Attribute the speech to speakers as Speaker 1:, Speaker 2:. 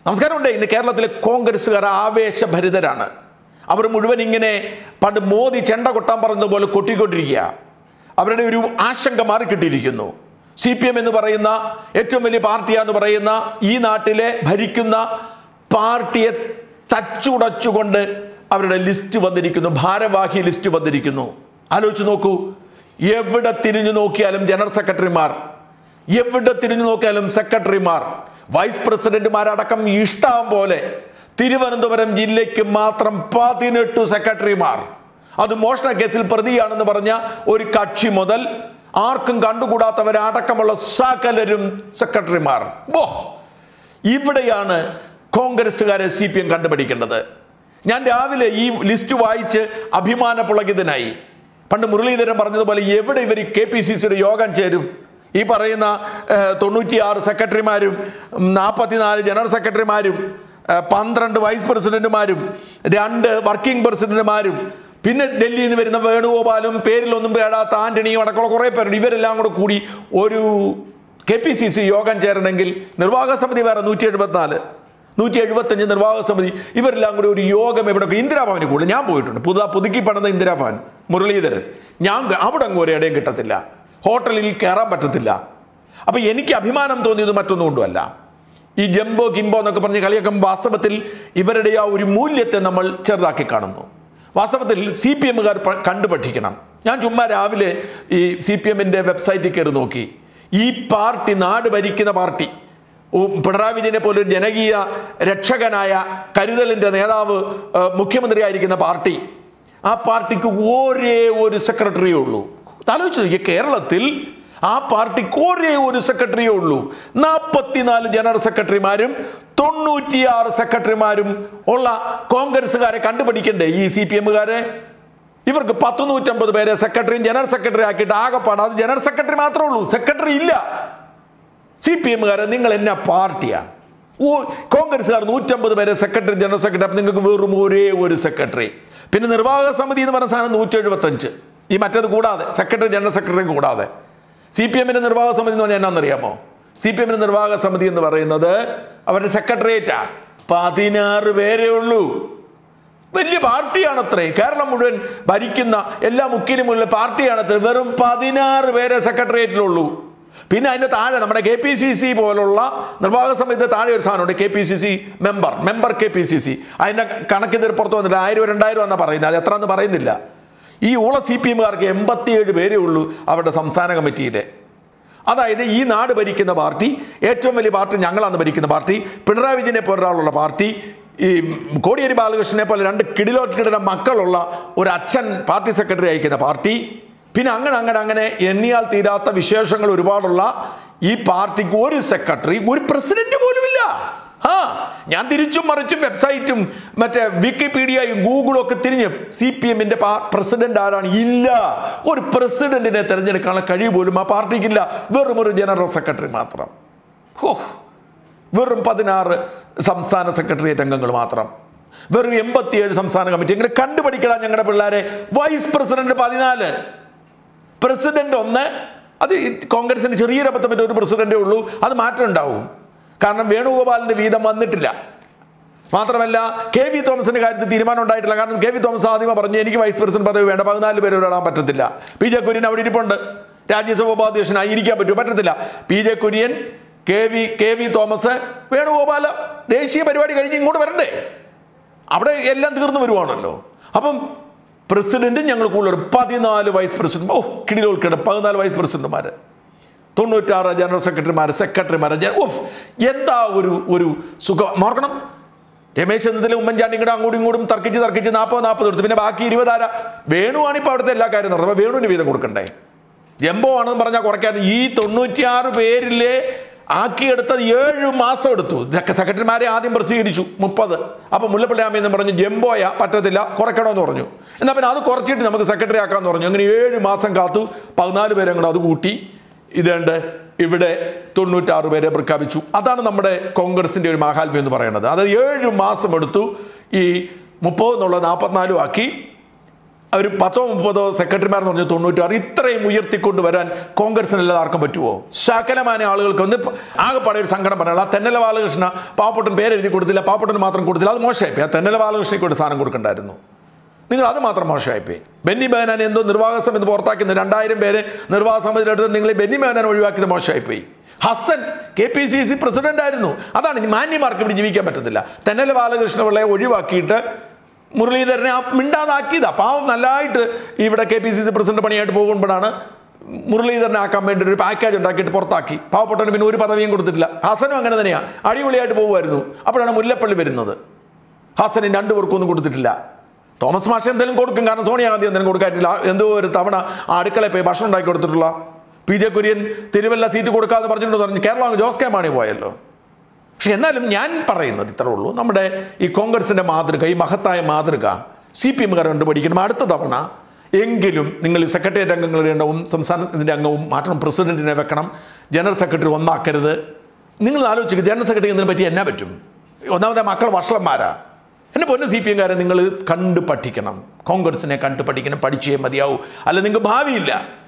Speaker 1: നമസ്കാരമുണ്ട് ഇന്ന് കേരളത്തിലെ കോൺഗ്രസ്സുകാർ ആവേശഭരിതരാണ് അവർ മുഴുവൻ ഇങ്ങനെ പണ്ട് മോദി ചെണ്ട കൊട്ടാൻ പറഞ്ഞതുപോലെ കൊട്ടിക്കൊണ്ടിരിക്കുക അവരുടെ ഒരു ആശങ്ക മാറിക്കിട്ടിയിരിക്കുന്നു സി പി എം എന്ന് പറയുന്ന ഏറ്റവും വലിയ പാർട്ടിയാന്ന് പറയുന്ന ഈ നാട്ടിലെ ഭരിക്കുന്ന പാർട്ടിയെ തച്ചുടച്ചുകൊണ്ട് അവരുടെ ലിസ്റ്റ് വന്നിരിക്കുന്നു ഭാരവാഹി ലിസ്റ്റ് വന്നിരിക്കുന്നു ആലോചിച്ച് നോക്കൂ എവിടെ തിരിഞ്ഞു നോക്കിയാലും ജനറൽ സെക്രട്ടറിമാർ എവിടെ തിരിഞ്ഞു നോക്കിയാലും സെക്രട്ടറിമാർ വൈസ് പ്രസിഡന്റുമാരടക്കം ഇഷ്ടം പോലെ തിരുവനന്തപുരം ജില്ലയ്ക്ക് മാത്രം പതിനെട്ട് സെക്രട്ടറിമാർ അത് മോഷണ കേസിൽ പ്രതിയാണെന്ന് പറഞ്ഞ ഒരു കക്ഷി മുതൽ ആർക്കും കണ്ടുകൂടാത്തവരടക്കമുള്ള സകലരും സെക്രട്ടറിമാർ ബോ ഇവിടെയാണ് കോൺഗ്രസ്സുകാരെ സി പി എം കണ്ടുപിടിക്കേണ്ടത് ഞാൻ രാവിലെ ഈ ലിസ്റ്റ് വായിച്ച് അഭിമാന പുളകിതനായി പണ്ട് മുരളീധരൻ പറഞ്ഞതുപോലെ എവിടെ ഇവർ കെ പി സി സിയുടെ യോഗം ചേരും ഈ പറയുന്ന ഏഹ്, തൊണ്ണൂറ്റിയാറ് സെക്രട്ടറിമാരും ഉം, നാൽപ്പത്തിനാല് ജനറൽ സെക്രട്ടറിമാരും ഏഹ്, പന്ത്രണ്ട് വൈസ് പ്രസിഡന്റുമാരും രണ്ട് വർക്കിംഗ് പ്രസിഡന്റുമാരും പിന്നെ ഡൽഹിയിൽ നിന്ന് വരുന്ന വേണുഗോപാലും പേരിലൊന്നും പേടാത്ത ആന്റണിയും അടക്കമുള്ള കുറേ പേരുണ്ട് ഇവരെല്ലാം കൂടെ കൂടി ഒരു കെ പി സി സി യോഗം ചേരണമെങ്കിൽ നിർവാഹക സമിതി വേറെ നൂറ്റി എഴുപത്തിനാല് നൂറ്റി എഴുപത്തഞ്ച് നിർവാഹക സമിതി ഇവരെല്ലാം കൂടി ഒരു യോഗം എവിടെ ഇന്ദിരാഭവന് കൂടുതൽ ഞാൻ പോയിട്ടുണ്ട് പുതുതാ പുതുക്കി പണിത ഇന്ദിരാഭവൻ മുരളീധരൻ ഞാൻ ഗ- അവിടെ അങ്ങ് ഒരു ഇടയും കിട്ടത്തില്ല ഹോട്ടലിൽ കയറാൻ പറ്റത്തില്ല അപ്പൊ എനിക്ക് അഭിമാനം തോന്നിയത് മറ്റൊന്നും കൊണ്ടുമല്ല ഈ ജംബോ കിംബോ എന്നൊക്കെ പറഞ്ഞ് കളിയൊക്കെ വാസ്തവത്തിൽ ഇവരുടെ ആ ഒരു മൂല്യത്തെ നമ്മൾ ചെറുതാക്കി കാണുന്നു വാസ്തവത്തിൽ സി പി എമ്മുകാർ കണ്ടുപഠിക്കണം ഞാൻ ചുമ്മാ രാവിലെ ഈ സി പി എമ്മിൻ്റെ വെബ്സൈറ്റിൽ കയറി നോക്കി ഈ പാർട്ടി നാട് ഭരിക്കുന്ന പാർട്ടി ഓ, പിണറായി വിജയനെ പോലെ ഒരു ജനകീയ രക്ഷകനായ കരുതലിൻ്റെ നേതാവ് ആ, മുഖ്യമന്ത്രിയായിരിക്കുന്ന പാർട്ടി ആ പാർട്ടിക്ക് ഒരേ ഒരു സെക്രട്ടറിയേ ഉള്ളൂ ആലോചിച്ച് നോക്കിയേ കേരളത്തിൽ ആ പാർട്ടിക്ക് ഒരേ ഒരു സെക്രട്ടറിയേ ഉള്ളൂ നാൽപ്പത്തിനാല് ജനറൽ സെക്രട്ടറിമാരും തൊണ്ണൂറ്റിയാറ് സെക്രട്ടറിമാരും ഉള്ള കോൺഗ്രസ്സുകാരെ കണ്ടുപിടിക്കണ്ടേ ഈ സി പി എമ്മുകാരെ ഇവർക്ക് പത്ത് നൂറ്റമ്പത് പേരെ സെക്രട്ടറിയും ജനറൽ സെക്രട്ടറി ആക്കിയിട്ട് ആകെപ്പാട് അത് ജനറൽ സെക്രട്ടറി മാത്രമേ ഉള്ളൂ സെക്രട്ടറി ഇല്ല സി പി എമ്മുകാരെ നിങ്ങൾ എന്നാ പാർട്ടിയാ ഓ കോൺഗ്രസ്സുകാർ നൂറ്റമ്പത് പേരെ സെക്രട്ടറി ജനറൽ സെക്രട്ടറി അപ്പം നിങ്ങൾക്ക് വെറും ഒരേ ഒരു സെക്രട്ടറി പിന്നെ നിർവാഹക സമിതി എന്ന് പറഞ്ഞ സാധനം നൂറ്റി എഴുപത്തഞ്ച് ഈ മറ്റേത് കൂടാതെ സെക്രട്ടറി ജനറൽ സെക്രട്ടറിയും കൂടാതെ സി പി എമ്മിന്റെ നിർവാഹക സമിതി എന്ന് പറഞ്ഞാൽ എന്നാണെന്നറിയാമോ സി പി എമ്മിന്റെ നിർവാഹക സമിതി എന്ന് പറയുന്നത് അവരുടെ സെക്രട്ടേറിയറ്റാ പതിനാറ് പേരേ ഉള്ളൂ വലിയ പാർട്ടിയാണത്രേ കേരളം മുഴുവൻ ഭരിക്കുന്ന എല്ലാ മുക്കിലുമുള്ള പാർട്ടിയാണത്രേ വെറും പതിനാറ് പേരെ സെക്രട്ടേറിയറ്റിലുള്ളൂ പിന്നെ അതിൻ്റെ താഴെ നമ്മുടെ കെ പി സി സി പോലുള്ള നിർവാഹക സമിതി താഴെ ഒരു സാധനമുണ്ട് K P C C member member K P C C അതിൻ്റെ കണക്കിന് പുറത്ത് വന്നിട്ട് ആയിരം രണ്ടായിരം എന്നാണ് പറയുന്നത് അത് എത്ര എന്ന് പറയുന്നില്ല ഈ ഊള സി പി എമ്മുകാർക്ക് എൺപത്തിയേഴ് പേരേ ഉള്ളൂ അവരുടെ സംസ്ഥാന കമ്മിറ്റിയിലെ അതായത് ഈ നാട് ഭരിക്കുന്ന പാർട്ടി ഏറ്റവും വലിയ പാർട്ടി ഞങ്ങളാണ് ഭരിക്കുന്ന പാർട്ടി പിണറായി വിജയനെ പോലൊരാളുള്ള പാർട്ടി ഈ കോടിയേരി ബാലകൃഷ്ണനെ പോലെ രണ്ട് കിടിലോട്ടിക്കിടന്ന മക്കളുള്ള ഒരു അച്ഛൻ പാർട്ടി സെക്രട്ടറി അയക്കുന്ന പാർട്ടി പിന്നെ അങ്ങനെ അങ്ങനെ അങ്ങനെ എണ്ണിയാൽ തീരാത്ത വിശേഷങ്ങൾ ഒരുപാടുള്ള ഈ പാർട്ടിക്ക് ഒരു സെക്രട്ടറി ഒരു പ്രസിഡന്റ് പോലുമില്ല ആ ഞാൻ തിരിച്ചും മറിച്ചും വെബ്സൈറ്റും മറ്റേ വിക്കിപീഡിയയും ഗൂഗിളും ഒക്കെ തിരിഞ്ഞ് സി പി എമ്മിന്റെ പ്രസിഡന്റ് ആരാണ് ഇല്ല ഒരു പ്രസിഡന്റിനെ തെരഞ്ഞെടുക്കാനുള്ള കഴിവ് പോലും ആ പാർട്ടിക്കില്ല വെറും ഒരു ജനറൽ സെക്രട്ടറി മാത്രം ഹോ വെറും പതിനാറ് സംസ്ഥാന സെക്രട്ടേറിയറ്റ് അംഗങ്ങൾ മാത്രം വെറും എൺപത്തിയേഴ് സംസ്ഥാന കമ്മിറ്റി ഇങ്ങനെ കണ്ടുപഠിക്കണം ഞങ്ങളുടെ പിള്ളേരെ വൈസ് പ്രസിഡന്റ് പതിനാല് പ്രസിഡന്റ് ഒന്ന് അത് ഈ കോൺഗ്രസിന് ചെറിയൊരു അബദ്ധം പറ്റിയ ഒരു പ്രസിഡന്റേ ഉള്ളൂ അത് മാറ്റം ഉണ്ടാവും കാരണം വേണുഗോപാലിന്റെ വീതം വന്നിട്ടില്ല മാത്രമല്ല കെ വി തോമസിന്റെ കാര്യത്തിൽ തീരുമാനം ഉണ്ടായിട്ടില്ല കാരണം കെ വി തോമസ് ആദ്യമേ പറഞ്ഞു എനിക്ക് വൈസ് പ്രസിഡന്റ് പദവി വേണ്ട പതിനാല് പേര് ഒരാളാൻ പറ്റത്തില്ല പി ജെ കുര്യൻ അവിടെ ഇരിപ്പുണ്ട് രാജ്യസഭ ഉപാധ്യക്ഷനായി ഇരിക്കാൻ പറ്റും പറ്റത്തില്ല P J Kurien K V K V Thomas Venugopal ദേശീയ പരിപാടി കഴിഞ്ഞ് ഇങ്ങോട്ട് വരണ്ടേ അവിടെ എല്ലാം തീർന്നു വരുവാണല്ലോ അപ്പം പ്രസിഡന്റും ഞങ്ങൾ കൂടുതൽ പതിനാല് വൈസ് പ്രസിഡന്റ് ഓ കിടിലോൾക്കിട പതിനാല് വൈസ് പ്രസിഡന്റുമാർ തൊണ്ണൂറ്റാറ് ജനറൽ സെക്രട്ടറിമാർ സെക്രട്ടറിമാർ ഓഫ് എന്താ ഒരു ഒരു സുഖം ഓർക്കണം രമേശ് ചെന്നിത്തല ഉമ്മൻചാണ്ടി കൂടെ അങ്ങോട്ടും ഇങ്ങോട്ടും തർക്കിച്ച് തർക്കിച്ച് നാൽപ്പത് നാൽപ്പത് എടുത്തു പിന്നെ ബാക്കി ഇരുപതാര വേണുവാണ് ഇപ്പോൾ അവിടുത്തെ എല്ലാ കാര്യം നടത്തുന്നത് അപ്പോൾ വേണുവിന് വീതം കൊടുക്കണ്ടേ ജംബോ ആണെന്ന് പറഞ്ഞാൽ കുറയ്ക്കാൻ ഈ തൊണ്ണൂറ്റിയാറ് പേരിലെ ആക്കിയെടുത്തത് ഏഴ് മാസം എടുത്തു ഇതൊക്കെ സെക്രട്ടറിമാരെ ആദ്യം പ്രസിദ്ധീകരിച്ചു മുപ്പത് അപ്പം മുല്ലപ്പള്ളി ആമി എന്ന് പറഞ്ഞ് ജംബോയ പറ്റത്തില്ല കുറയ്ക്കണമെന്ന് പറഞ്ഞു എന്നാൽ പിന്നെ അത് കുറച്ചിട്ട് നമുക്ക് സെക്രട്ടറി ആക്കാമെന്ന് പറഞ്ഞു അങ്ങനെ ഏഴ് മാസം കാത്തു പതിനാല് പേരെ കൂടെ അത് കൂട്ടി ഇതേണ്ട ഇവിടെ തൊണ്ണൂറ്റാറ് പേരെ പ്രഖ്യാപിച്ചു അതാണ് നമ്മുടെ കോൺഗ്രസിന്റെ ഒരു മാഹാത്മ്യം എന്ന് പറയുന്നത് അത് ഏഴ് മാസം എടുത്തു ഈ മുപ്പത് എന്നുള്ള നാൽപ്പത്തിനാലും ആക്കി ഒരു പത്തോ മുപ്പതോ സെക്രട്ടറിമാരെന്ന് പറഞ്ഞ തൊണ്ണൂറ്റാറ് ഇത്രയും ഉയർത്തിക്കൊണ്ട് വരാൻ കോൺഗ്രസിനല്ലാതെ ആർക്കും പറ്റുമോ ശകലമായ ആളുകൾക്ക് ഒന്ന് ആകെപ്പാടെ ഒരു സങ്കടം പറയണം ആ തെന്നല ബാലകൃഷ്ണ പാവപ്പെട്ടൻ പേരെഴുതി കൊടുത്തില്ല പാവപ്പെട്ടന് മാത്രം കൊടുത്തില്ല അത് മോശമായിപ്പോയി ആ തെന്നല ബാലകൃഷ്ണയ്ക്ക് ഒരു സാധനം കൊടുക്കണ്ടായിരുന്നു നിങ്ങൾ അത് മാത്രം മോശമായിപ്പോയി ബെന്നി ബഹനാൻ എന്തോ നിർവാഹക സമിതി പുറത്താക്കുന്ന രണ്ടായിരം പേരെ നിർവാഹക സമിതിയുടെ അടുത്ത് നിങ്ങൾ ഈ ബെന്നി ബഹനാൻ ഒഴിവാക്കിയത് മോശമായിപ്പോയി Hassan K P C C president ആയിരുന്നു അതാണ് ഈ മാന്യമാർക്ക് ഇവിടെ ജീവിക്കാൻ പറ്റത്തില്ല തെന്നല ബാലകൃഷ്ണ പിള്ളയെ ഒഴിവാക്കിയിട്ട് മുരളീധരനെ ആ മിണ്ടാതാക്കിയതാ പാവം നല്ലതായിട്ട് ഇവിടെ K P C C president പണിയായിട്ട് പോകുമ്പോഴാണ് മുരളീധരനെ ആക്കാൻ വേണ്ടി ഒരു പാക്കേജ് ഉണ്ടാക്കിയിട്ട് പുറത്താക്കി പാവപ്പെട്ടവന് പിന്നെ ഒരു പദവിയും കൊടുത്തിട്ടില്ല ഹസനും അങ്ങനെ തന്നെയാണ് അടിപൊളിയായിട്ട് പോകുമായിരുന്നു അപ്പോഴാണ് മുല്ലപ്പള്ളി വരുന്നത് ഹാസന് രണ്ടു പേർക്കും ഒന്നും കൊടുത്തിട്ടില്ല തോമസ് മാഷ് എന്തെങ്കിലും കൊടുക്കും കാരണം സോണിയാഗാന്ധി എന്തെങ്കിലും കൊടുക്കാനില്ല എന്തോ ഒരു തവണ ആ അടുക്കളയിൽ പോയി ഭക്ഷണം ഉണ്ടാക്കി കൊടുത്തിട്ടുള്ള P J Kurien Thiruvalla seat കൊടുക്കാതെ പറഞ്ഞിട്ടുണ്ടോ പറഞ്ഞു കേരളം അങ്ങ് ജോസ് കെ മാണി പോയല്ലോ പക്ഷെ എന്നാലും ഞാൻ പറയുന്നത് ഇത്രേ ഉള്ളൂ നമ്മുടെ ഈ കോൺഗ്രസിൻ്റെ മാതൃക ഈ മഹത്തായ മാതൃക സി പി എമ്മുകാർ കണ്ടുപഠിക്കണം അടുത്ത തവണ എങ്കിലും നിങ്ങൾ ഈ സെക്രട്ടേറിയറ്റ് അംഗങ്ങളുടെ എണ്ണവും സംസ്ഥാനത്തിൻ്റെ അംഗവും മാറ്റണം പ്രസിഡന്റിനെ വെക്കണം ജനറൽ സെക്രട്ടറി ഒന്നാക്കരുത് നിങ്ങൾ ആലോചിക്കുക ജനറൽ സെക്രട്ടറി ഇതിനെ പറ്റി എന്നാ പറ്റും ഒന്നാമത്തെ മക്കൾ വഷളന്മാരാ എൻ്റെ പൊന്നു സി പി എംകാരെ നിങ്ങൾ കണ്ടു പഠിക്കണം കോൺഗ്രസിനെ കണ്ടു പഠിക്കണം പഠിച്ചേ മതിയാവൂ അല്ല നിങ്ങൾക്ക് ഭാവിയില്ല